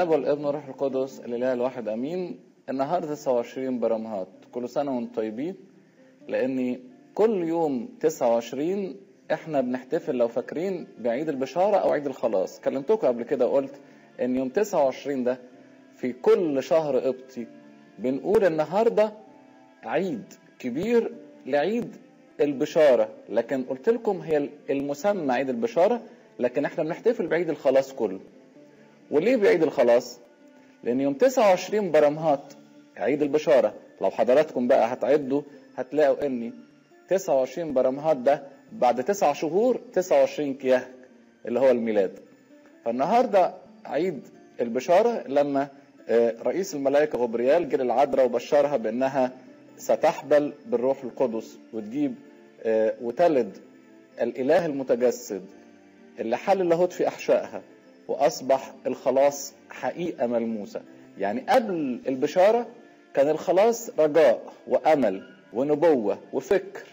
الاب والابن والروح القدس الاله الواحد امين النهارده 29 برمهات كل سنه وانتم طيبين لان كل يوم 29 احنا بنحتفل لو فاكرين بعيد البشاره او عيد الخلاص كلمتكم قبل كده وقلت ان يوم 29 ده في كل شهر قبطي بنقول النهارده عيد كبير لعيد البشاره لكن قلت لكم هي المسمى عيد البشاره لكن احنا بنحتفل بعيد الخلاص كله وليه بعيد الخلاص لان يوم 29 برمهات عيد البشاره لو حضراتكم بقى هتعدوا هتلاقوا ان 29 برمهات ده بعد تسع شهور 29 كياه اللي هو الميلاد فالنهارده عيد البشاره لما رئيس الملائكه غبريال جه للعذراء وبشرها بانها ستحبل بالروح القدس وتجيب وتلد الاله المتجسد اللي حل اللاهوت في احشائها واصبح الخلاص حقيقه ملموسه يعني قبل البشاره كان الخلاص رجاء وامل ونبوه وفكر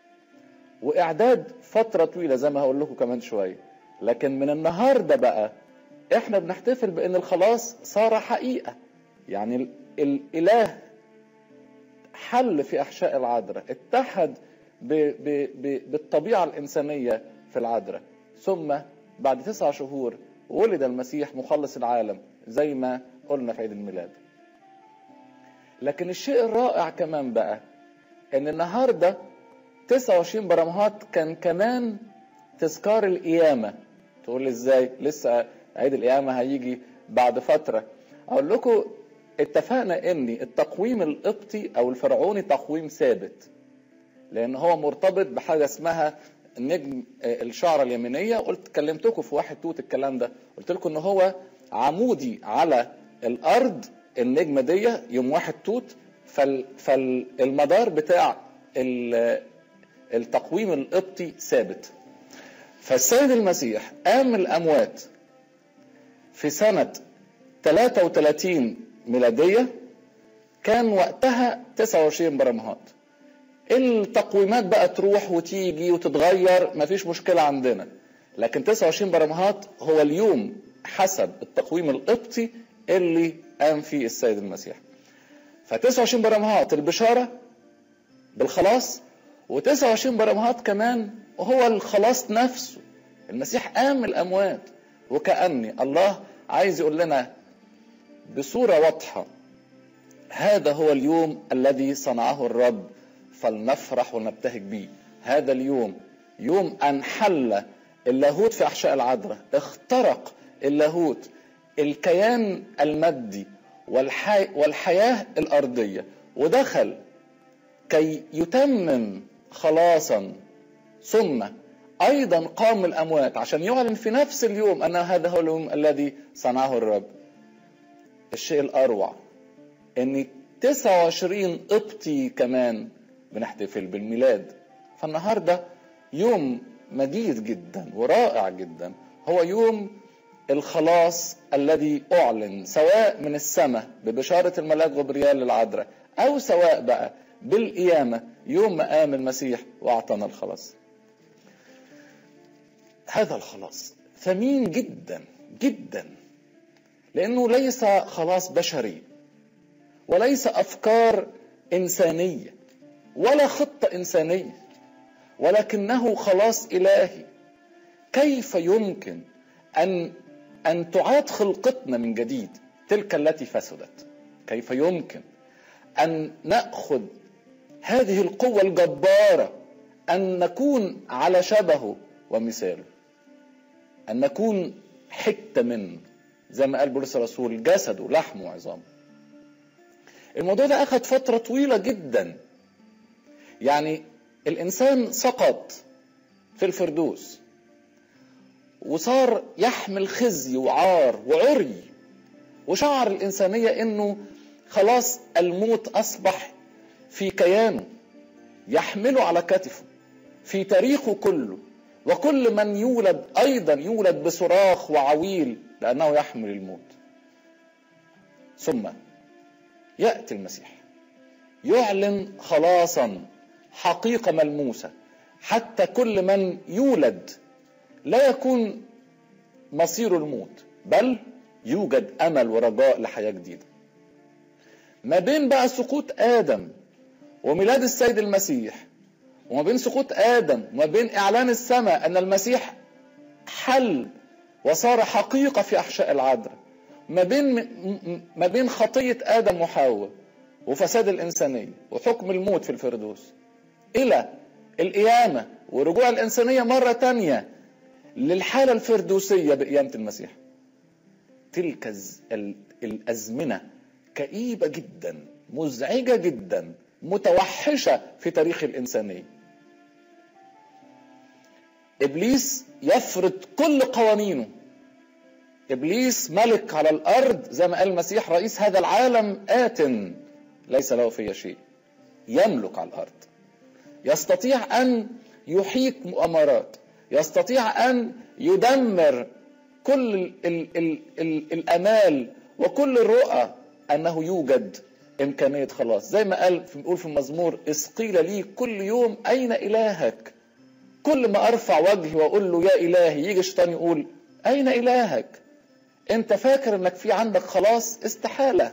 واعداد فتره طويله زي ما هقول لكم كمان شويه لكن من النهارده بقى احنا بنحتفل بان الخلاص صار حقيقه يعني الاله حل في احشاء العذراء اتحد ب ب ب بالطبيعه الانسانيه في العذراء ثم بعد تسع شهور ولد المسيح مخلص العالم زي ما قلنا في عيد الميلاد لكن الشيء الرائع كمان بقى ان النهارده 29 برمهات كان كمان تذكار القيامه تقول لي ازاي لسه عيد القيامه هيجي بعد فتره اقول لكم اتفقنا ان التقويم القبطي او الفرعوني تقويم ثابت لان هو مرتبط بحاجه اسمها نجم الشعرة اليمينية قلت كلمتكم في واحد توت الكلام ده قلت لكم ان هو عمودي على الارض النجمة دي يوم واحد توت فال فالمدار بتاع التقويم القبطي ثابت فالسيد المسيح قام الاموات في سنة 33 ميلادية كان وقتها 29 برمهات التقويمات بقى تروح وتيجي وتتغير مفيش مشكلة عندنا لكن 29 برمهات هو اليوم حسب التقويم القبطي اللي قام فيه السيد المسيح ف 29 برمهات البشارة بالخلاص و29 برمهات كمان هو الخلاص نفسه المسيح قام الأموات وكأني الله عايز يقول لنا بصورة واضحة هذا هو اليوم الذي صنعه الرب فلنفرح ونبتهج به هذا اليوم يوم أن حل اللاهوت في أحشاء العذراء اخترق اللاهوت الكيان المادي والحي... والحياة الأرضية ودخل كي يتمم خلاصا ثم أيضا قام الأموات عشان يعلن في نفس اليوم أن هذا هو اليوم الذي صنعه الرب الشيء الأروع أن 29 قبطي كمان بنحتفل بالميلاد فالنهارده يوم مجيد جدا ورائع جدا هو يوم الخلاص الذي اعلن سواء من السماء ببشاره الملاك غبريال للعذراء او سواء بقى بالقيامه يوم ما قام المسيح واعطانا الخلاص. هذا الخلاص ثمين جدا جدا لانه ليس خلاص بشري وليس افكار انسانيه ولا خطة إنسانية ولكنه خلاص إلهي كيف يمكن أن أن تعاد خلقتنا من جديد تلك التي فسدت كيف يمكن أن نأخذ هذه القوة الجبارة أن نكون على شبهه ومثاله أن نكون حتة منه زي ما قال بولس الرسول جسده لحمه وعظامه الموضوع ده أخذ فترة طويلة جدا يعني الانسان سقط في الفردوس وصار يحمل خزي وعار وعري وشعر الانسانيه انه خلاص الموت اصبح في كيانه يحمله على كتفه في تاريخه كله وكل من يولد ايضا يولد بصراخ وعويل لانه يحمل الموت ثم ياتي المسيح يعلن خلاصا حقيقه ملموسه حتى كل من يولد لا يكون مصير الموت بل يوجد امل ورجاء لحياه جديده ما بين بقى سقوط ادم وميلاد السيد المسيح وما بين سقوط ادم وما بين اعلان السماء ان المسيح حل وصار حقيقه في احشاء العذراء ما بين ما بين خطيه ادم وحواء وفساد الانسانيه وحكم الموت في الفردوس الى القيامه ورجوع الانسانيه مره تانية للحاله الفردوسيه بقيامه المسيح تلك الازمنه كئيبه جدا مزعجه جدا متوحشه في تاريخ الانسانيه ابليس يفرض كل قوانينه ابليس ملك على الارض زي ما قال المسيح رئيس هذا العالم ات ليس له فيه شيء يملك على الارض يستطيع ان يحيك مؤامرات يستطيع ان يدمر كل ال ال ال ال الامال وكل الرؤى انه يوجد امكانيه خلاص زي ما قال بيقول في المزمور اسقيل لي كل يوم اين الهك كل ما ارفع وجهي واقول له يا الهي يجي الشيطان يقول اين الهك انت فاكر انك في عندك خلاص استحاله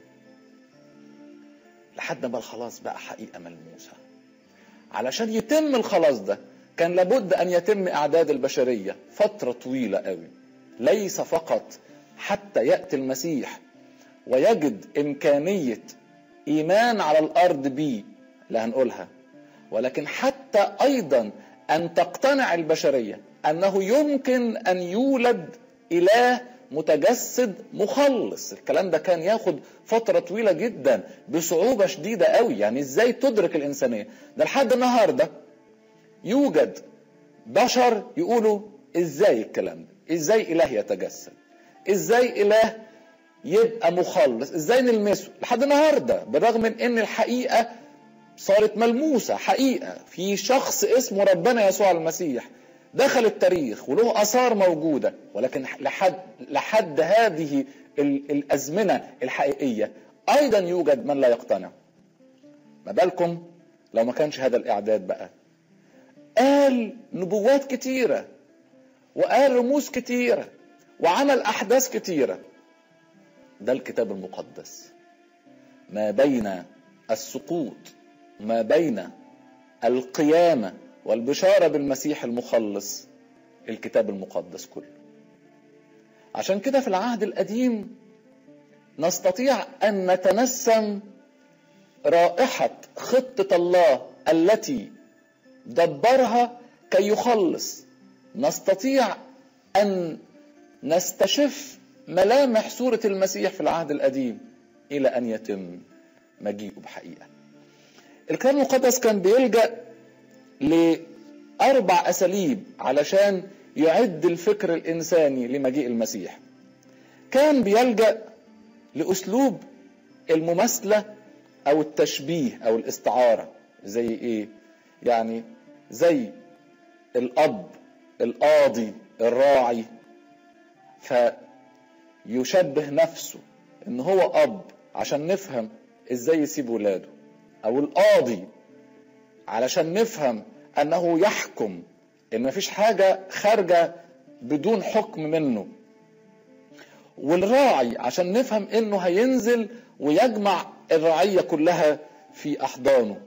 لحد ما الخلاص بقى حقيقه ملموسه علشان يتم الخلاص ده كان لابد ان يتم اعداد البشريه فتره طويله قوي ليس فقط حتى ياتي المسيح ويجد امكانيه ايمان على الارض بيه اللي هنقولها ولكن حتى ايضا ان تقتنع البشريه انه يمكن ان يولد اله متجسد مخلص الكلام ده كان ياخد فترة طويلة جدا بصعوبة شديدة قوي يعني ازاي تدرك الإنسانية ده لحد النهاردة يوجد بشر يقولوا ازاي الكلام ده ازاي إله يتجسد ازاي إله يبقى مخلص ازاي نلمسه لحد النهاردة بالرغم من ان الحقيقة صارت ملموسة حقيقة في شخص اسمه ربنا يسوع المسيح دخل التاريخ وله اثار موجوده ولكن لحد لحد هذه الازمنه الحقيقيه ايضا يوجد من لا يقتنع ما بالكم لو ما كانش هذا الاعداد بقى قال نبوات كتيره وقال رموز كتيره وعمل احداث كتيره ده الكتاب المقدس ما بين السقوط ما بين القيامه والبشارة بالمسيح المخلص الكتاب المقدس كله عشان كده في العهد القديم نستطيع أن نتنسم رائحة خطة الله التي دبرها كي يخلص نستطيع أن نستشف ملامح صورة المسيح في العهد القديم إلى أن يتم مجيئه بحقيقة الكتاب المقدس كان بيلجأ لأربع أساليب علشان يعد الفكر الإنساني لمجيء المسيح كان بيلجأ لأسلوب المماثلة أو التشبيه أو الاستعارة زي إيه؟ يعني زي الأب القاضي الراعي فيشبه نفسه إن هو أب عشان نفهم إزاي يسيب ولاده أو القاضي علشان نفهم انه يحكم ان مفيش حاجه خارجه بدون حكم منه والراعي عشان نفهم انه هينزل ويجمع الرعيه كلها في احضانه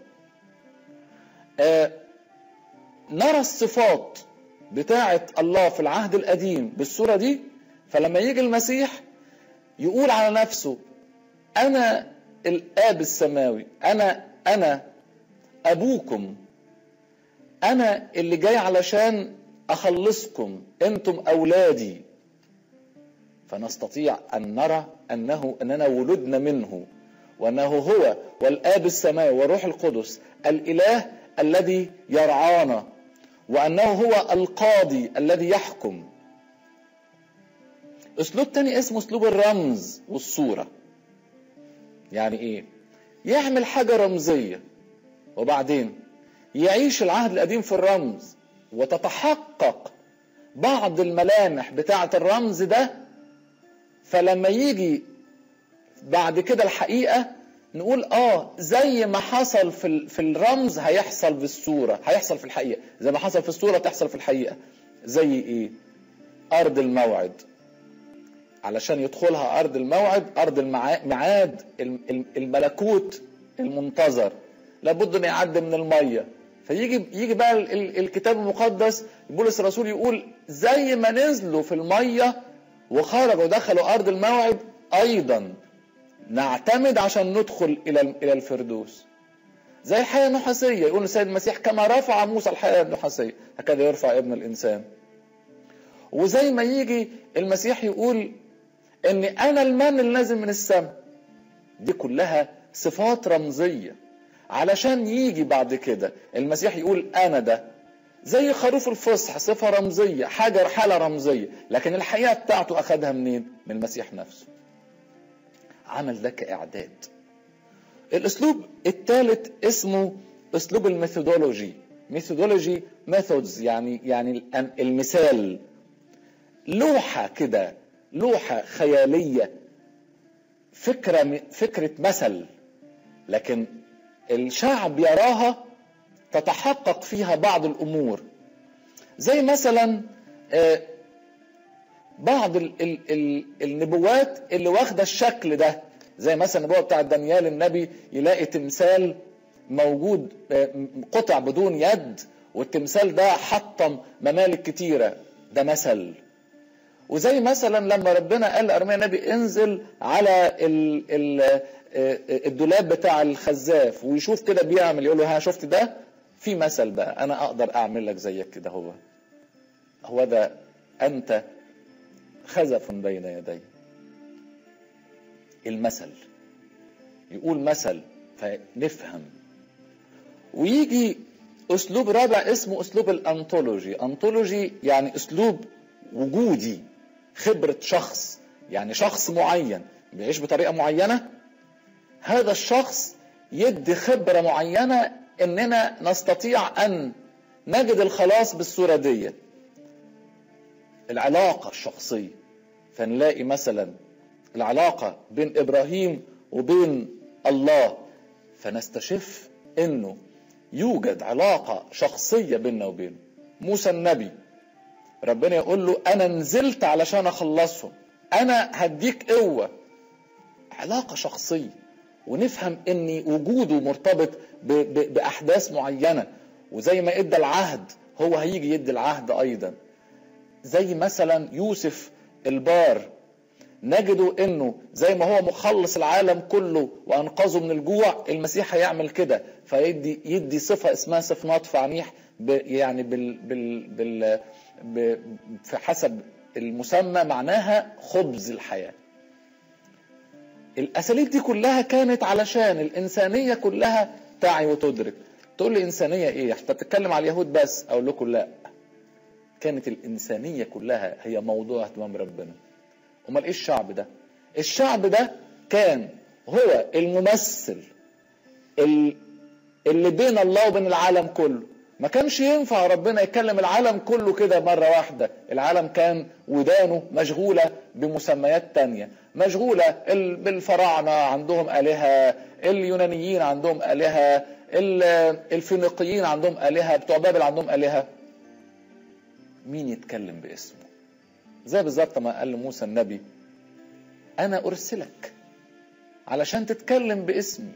آه نرى الصفات بتاعه الله في العهد القديم بالصوره دي فلما يجي المسيح يقول على نفسه انا الاب السماوي انا انا ابوكم انا اللي جاي علشان اخلصكم انتم اولادي فنستطيع ان نرى انه اننا ولدنا منه وانه هو والاب السماوي والروح القدس الاله الذي يرعانا وانه هو القاضي الذي يحكم اسلوب تاني اسمه اسلوب الرمز والصوره يعني ايه يعمل حاجه رمزيه وبعدين يعيش العهد القديم في الرمز وتتحقق بعض الملامح بتاعة الرمز ده فلما يجي بعد كده الحقيقة نقول اه زي ما حصل في في الرمز هيحصل في الصورة هيحصل في الحقيقة زي ما حصل في الصورة تحصل في الحقيقة زي ايه ارض الموعد علشان يدخلها ارض الموعد ارض الميعاد الملكوت المنتظر لابد ان يعدي من الميه فيجي يجي بقى الكتاب المقدس بولس الرسول يقول زي ما نزلوا في الميه وخرجوا ودخلوا ارض الموعد ايضا نعتمد عشان ندخل الى الى الفردوس زي الحياه النحاسيه يقول السيد المسيح كما رفع موسى الحياه النحاسيه هكذا يرفع ابن الانسان وزي ما يجي المسيح يقول ان انا المن اللي نازل من السماء دي كلها صفات رمزيه علشان يجي بعد كده المسيح يقول انا ده زي خروف الفصح صفه رمزيه حاجه حاله رمزيه لكن الحقيقه بتاعته اخذها منين من المسيح نفسه عمل ده كاعداد الاسلوب الثالث اسمه اسلوب الميثودولوجي ميثودولوجي ميثودز يعني يعني المثال لوحه كده لوحه خياليه فكره فكره مثل لكن الشعب يراها تتحقق فيها بعض الامور زي مثلا بعض ال ال ال النبوات اللي واخده الشكل ده زي مثلا النبوه بتاع دانيال النبي يلاقي تمثال موجود قطع بدون يد والتمثال ده حطم ممالك كتيره ده مثل وزي مثلا لما ربنا قال لارميا النبي انزل على ال ال الدولاب بتاع الخزاف ويشوف كده بيعمل يقول له ها شفت ده في مثل بقى انا اقدر اعمل لك زيك كده هو هو ده انت خزف بين يدي المثل يقول مثل فنفهم ويجي اسلوب رابع اسمه اسلوب الانطولوجي انطولوجي يعني اسلوب وجودي خبرة شخص يعني شخص معين بيعيش بطريقة معينة هذا الشخص يدي خبرة معينة اننا نستطيع ان نجد الخلاص بالصورة دي العلاقة الشخصية فنلاقي مثلا العلاقة بين ابراهيم وبين الله فنستشف انه يوجد علاقة شخصية بيننا وبينه موسى النبي ربنا يقول له انا نزلت علشان اخلصهم انا هديك قوة علاقة شخصية ونفهم ان وجوده مرتبط ب ب باحداث معينة وزي ما ادى العهد هو هيجي يدي العهد ايضا زي مثلا يوسف البار نجده انه زي ما هو مخلص العالم كله وانقذه من الجوع المسيح هيعمل كده فيدي يدي صفه اسمها صفنات فعنيح يعني بال بال بال ب في حسب المسمى معناها خبز الحياه الاساليب دي كلها كانت علشان الانسانيه كلها تعي وتدرك تقول لي انسانيه ايه انت بتتكلم على اليهود بس اقول لكم لا كانت الانسانيه كلها هي موضوع اهتمام ربنا امال ايه الشعب ده الشعب ده كان هو الممثل اللي بين الله وبين العالم كله ما كانش ينفع ربنا يكلم العالم كله كده مرة واحدة العالم كان ودانه مشغولة بمسميات تانية مشغولة بالفراعنة عندهم آلهة اليونانيين عندهم آلهة الفينيقيين عندهم آلهة بتوع بابل عندهم آلهة مين يتكلم باسمه زي بالظبط ما قال لموسى النبي انا ارسلك علشان تتكلم باسمي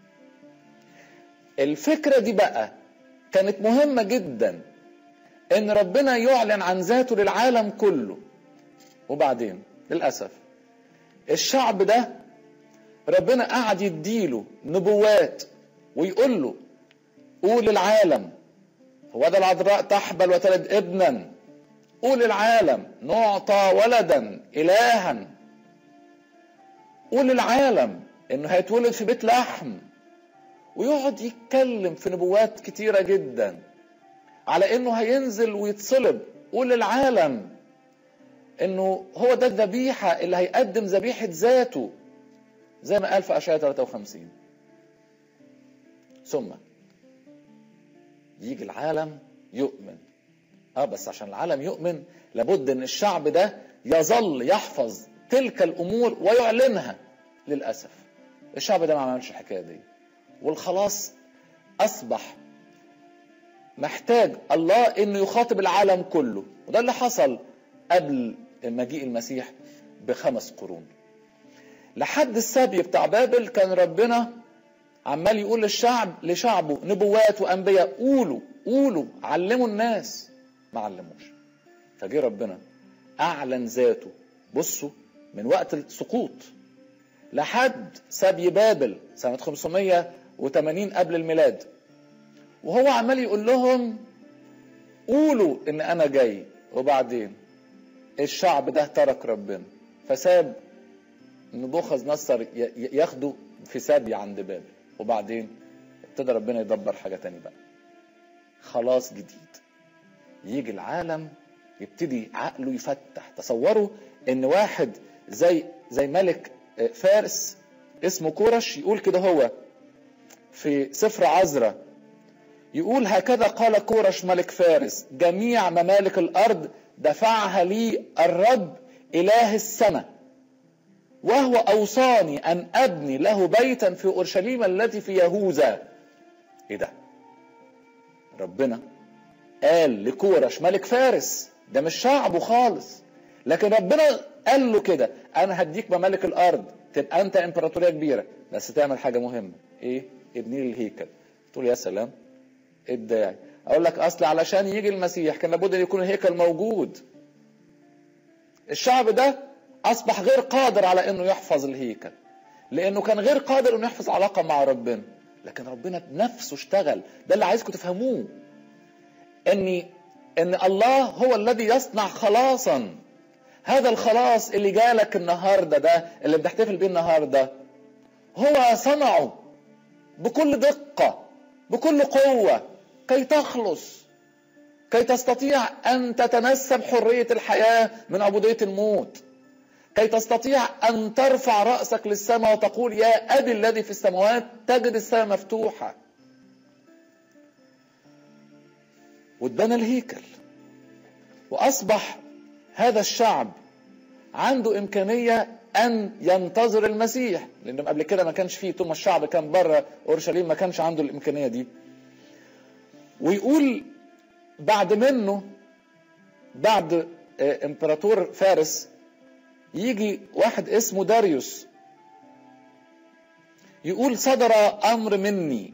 الفكرة دي بقى كانت مهمة جدا ان ربنا يعلن عن ذاته للعالم كله وبعدين للأسف الشعب ده ربنا قعد يديله نبوات ويقول له قول للعالم هو ده العذراء تحبل وتلد ابنا قول العالم نعطى ولدا إلها قول العالم انه هيتولد في بيت لحم ويقعد يتكلم في نبوات كتيرة جدا على انه هينزل ويتصلب قول للعالم انه هو ده الذبيحة اللي هيقدم ذبيحة ذاته زي ما قال في اشعياء 53 ثم يجي العالم يؤمن اه بس عشان العالم يؤمن لابد ان الشعب ده يظل يحفظ تلك الامور ويعلنها للاسف الشعب ده ما عملش الحكايه دي والخلاص اصبح محتاج الله انه يخاطب العالم كله وده اللي حصل قبل مجيء المسيح بخمس قرون لحد السبي بتاع بابل كان ربنا عمال يقول للشعب لشعبه نبوات وانبياء قولوا قولوا علموا الناس ما علموش فجه ربنا اعلن ذاته بصوا من وقت السقوط لحد سبي بابل سنة 580 قبل الميلاد وهو عمال يقول لهم قولوا ان انا جاي وبعدين الشعب ده ترك ربنا فساب نبوخذ نصر ياخده في سبي عند بابل وبعدين ابتدى ربنا يدبر حاجة تاني بقى خلاص جديد يجي العالم يبتدي عقله يفتح تصوروا ان واحد زي زي ملك فارس اسمه كورش يقول كده هو في سفر عزرة يقول هكذا قال كورش ملك فارس جميع ممالك الارض دفعها لي الرب اله السماء وهو اوصاني ان ابني له بيتا في اورشليم التي في يهوذا ايه ده ربنا قال لكورش ملك فارس ده مش شعبه خالص لكن ربنا قال له كده انا هديك ممالك الارض تبقى انت امبراطوريه كبيره بس تعمل حاجه مهمه ايه ابني لي الهيكل تقول يا سلام ايه الداعي اقول لك اصل علشان يجي المسيح كان لابد ان يكون الهيكل موجود الشعب ده اصبح غير قادر على انه يحفظ الهيكل لانه كان غير قادر انه يحفظ علاقه مع ربنا لكن ربنا بنفسه اشتغل ده اللي عايزكم تفهموه ان ان الله هو الذي يصنع خلاصا هذا الخلاص اللي جالك النهارده ده اللي بنحتفل بيه النهارده هو صنعه بكل دقه بكل قوه كي تخلص كي تستطيع ان تتنسب حريه الحياه من عبوديه الموت كي تستطيع ان ترفع راسك للسماء وتقول يا ابي الذي في السماوات تجد السماء مفتوحه واتبنى الهيكل واصبح هذا الشعب عنده امكانيه ان ينتظر المسيح لان قبل كده ما كانش فيه طول ما الشعب كان بره اورشليم ما كانش عنده الامكانيه دي ويقول بعد منه بعد امبراطور فارس يجي واحد اسمه داريوس يقول صدر امر مني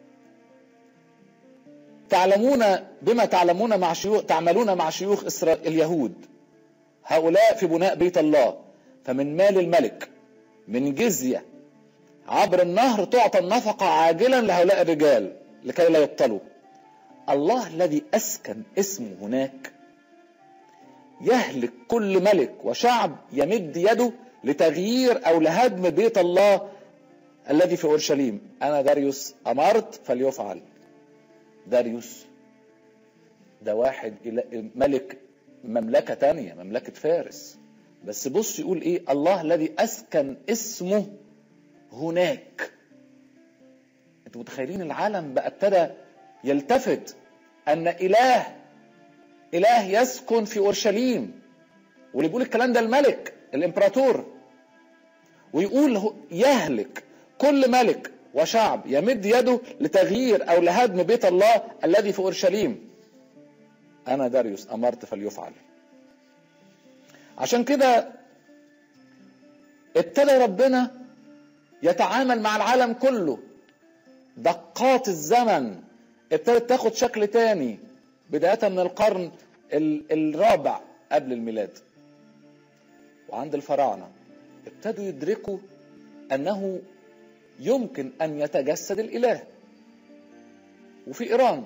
تعلمون بما تعلمون مع شيوخ تعملون مع شيوخ إسرائيل اليهود هؤلاء في بناء بيت الله فمن مال الملك من جزية عبر النهر تعطى النفقة عاجلا لهؤلاء الرجال لكي لا يبطلوا الله الذي أسكن اسمه هناك يهلك كل ملك وشعب يمد يده لتغيير أو لهدم بيت الله الذي في أورشليم أنا داريوس أمرت فليفعل داريوس ده واحد ملك مملكة تانية مملكة فارس بس بص يقول ايه الله الذي اسكن اسمه هناك انتوا متخيلين العالم بقى ابتدى يلتفت ان اله اله يسكن في اورشليم واللي بيقول الكلام ده الملك الامبراطور ويقول يهلك كل ملك وشعب يمد يده لتغيير او لهدم بيت الله الذي في اورشليم انا داريوس امرت فليفعل عشان كده ابتدى ربنا يتعامل مع العالم كله دقات الزمن ابتدت تاخد شكل تاني بداية من القرن الرابع قبل الميلاد وعند الفراعنة ابتدوا يدركوا أنه يمكن أن يتجسد الإله وفي إيران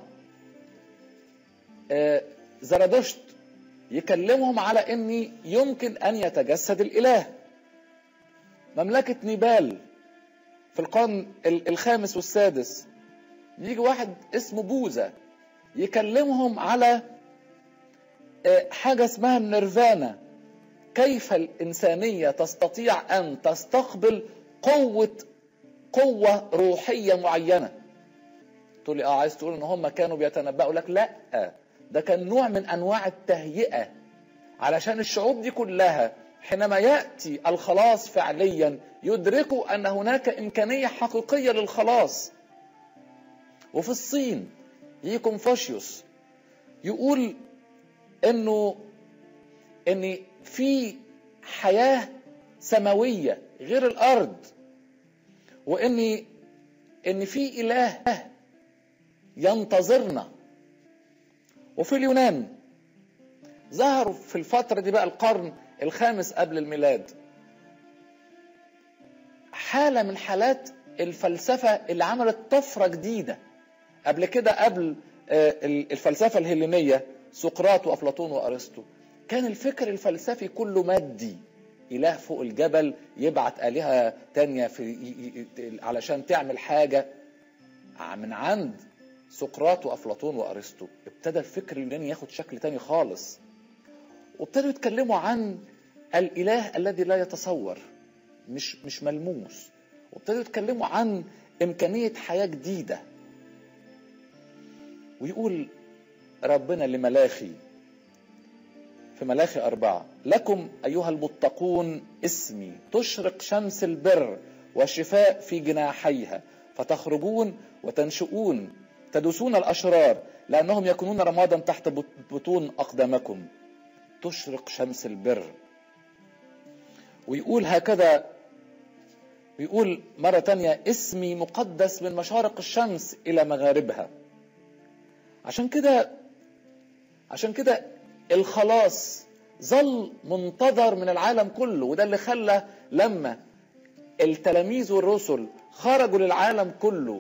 آه زرادشت يكلمهم على أن يمكن أن يتجسد الإله مملكة نيبال في القرن الخامس والسادس يجي واحد اسمه بوذا يكلمهم على آه حاجة اسمها النيرفانا كيف الإنسانية تستطيع أن تستقبل قوة قوة روحية معينة تقول لي اه عايز تقول ان هم كانوا بيتنبأوا لك لا ده كان نوع من انواع التهيئة علشان الشعوب دي كلها حينما يأتي الخلاص فعليا يدركوا ان هناك امكانية حقيقية للخلاص وفي الصين يجي كونفوشيوس يقول انه ان في حياة سماويه غير الارض وان ان في اله ينتظرنا وفي اليونان ظهروا في الفتره دي بقى القرن الخامس قبل الميلاد حاله من حالات الفلسفه اللي عملت طفره جديده قبل كده قبل الفلسفه الهلينيه سقراط وافلاطون وارسطو كان الفكر الفلسفي كله مادي اله فوق الجبل يبعت الهه تانية في علشان تعمل حاجه من عند سقراط وافلاطون وارسطو ابتدى الفكر اليوناني ياخد شكل تاني خالص وابتدوا يتكلموا عن الاله الذي لا يتصور مش مش ملموس وابتدوا يتكلموا عن امكانيه حياه جديده ويقول ربنا لملاخي في ملاخي أربعة لكم أيها المتقون اسمي تشرق شمس البر والشفاء في جناحيها فتخرجون وتنشؤون تدوسون الأشرار لأنهم يكونون رمادا تحت بطون أقدامكم تشرق شمس البر ويقول هكذا ويقول مرة تانية اسمي مقدس من مشارق الشمس إلى مغاربها عشان كده عشان كده الخلاص ظل منتظر من العالم كله وده اللي خلى لما التلاميذ والرسل خرجوا للعالم كله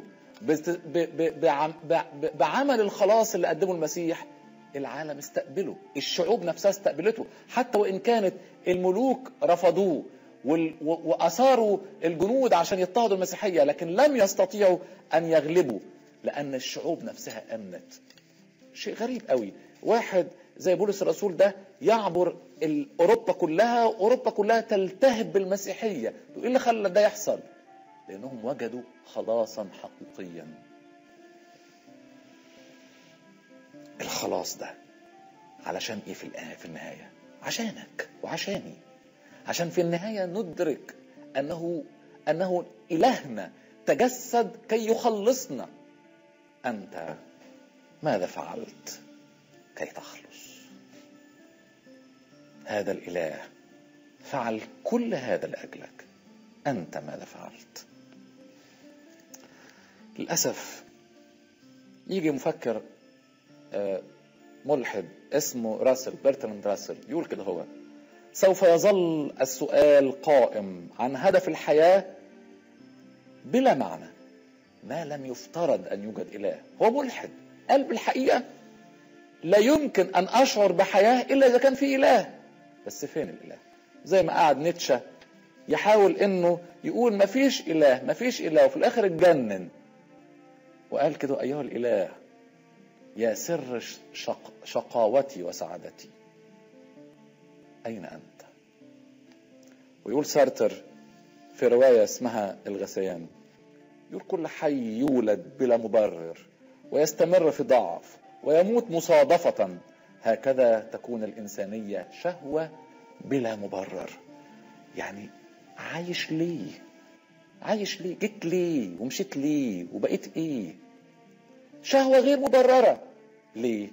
بعمل الخلاص اللي قدمه المسيح العالم استقبله الشعوب نفسها استقبلته حتى وان كانت الملوك رفضوه واثاروا الجنود عشان يضطهدوا المسيحيه لكن لم يستطيعوا ان يغلبوا لان الشعوب نفسها امنت شيء غريب قوي واحد زي بولس الرسول ده يعبر اوروبا كلها اوروبا كلها تلتهب بالمسيحيه ايه اللي خلى ده يحصل لانهم وجدوا خلاصا حقيقيا الخلاص ده علشان ايه في في النهايه عشانك وعشاني عشان في النهايه ندرك انه انه الهنا تجسد كي يخلصنا انت ماذا فعلت كي تخلص هذا الاله فعل كل هذا لاجلك انت ماذا فعلت للاسف يجي مفكر ملحد اسمه راسل برتراند راسل يقول كده هو سوف يظل السؤال قائم عن هدف الحياه بلا معنى ما لم يفترض ان يوجد اله هو ملحد قال بالحقيقه لا يمكن ان اشعر بحياه الا اذا كان في اله بس فين الاله زي ما قعد نيتشه يحاول انه يقول ما فيش اله ما فيش اله وفي الاخر اتجنن وقال كده ايها الاله يا سر شق شقاوتي وسعادتي اين انت ويقول سارتر في روايه اسمها الغثيان يقول كل حي يولد بلا مبرر ويستمر في ضعف ويموت مصادفة هكذا تكون الإنسانية شهوة بلا مبرر يعني عايش ليه عايش ليه جيت ليه ومشيت ليه وبقيت ايه شهوة غير مبررة ليه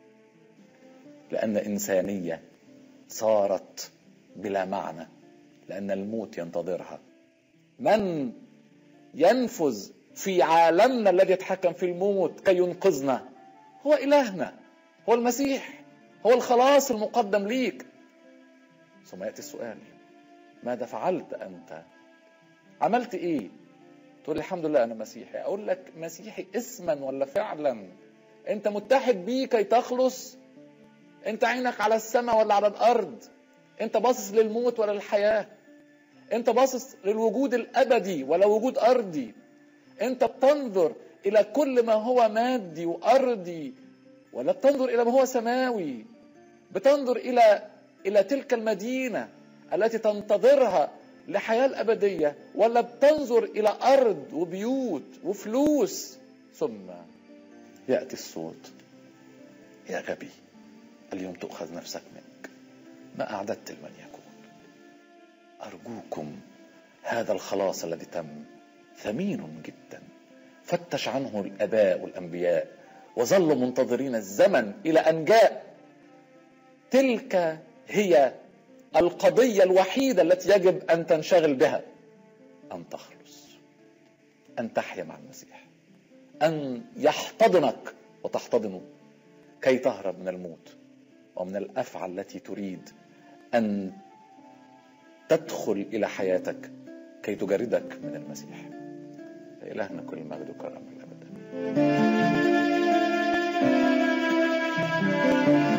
لأن إنسانية صارت بلا معنى لأن الموت ينتظرها من ينفذ في عالمنا الذي يتحكم في الموت كي ينقذنا هو إلهنا هو المسيح هو الخلاص المقدم ليك ثم يأتي السؤال ماذا فعلت أنت عملت إيه تقول الحمد لله أنا مسيحي أقول لك مسيحي اسما ولا فعلا أنت متحد بيه كي تخلص أنت عينك على السماء ولا على الأرض أنت باصص للموت ولا للحياة أنت باصص للوجود الأبدي ولا وجود أرضي أنت بتنظر الى كل ما هو مادي وارضي ولا بتنظر الى ما هو سماوي بتنظر الى الى تلك المدينه التي تنتظرها لحياه الابديه ولا بتنظر الى ارض وبيوت وفلوس ثم ياتي الصوت يا غبي اليوم تؤخذ نفسك منك ما اعددت لمن يكون ارجوكم هذا الخلاص الذي تم ثمين جدا فتش عنه الاباء والانبياء وظلوا منتظرين الزمن الى ان جاء تلك هي القضيه الوحيده التي يجب ان تنشغل بها ان تخلص ان تحيا مع المسيح ان يحتضنك وتحتضنه كي تهرب من الموت ومن الافعى التي تريد ان تدخل الى حياتك كي تجردك من المسيح إلهنا كل المجد والكرم الابد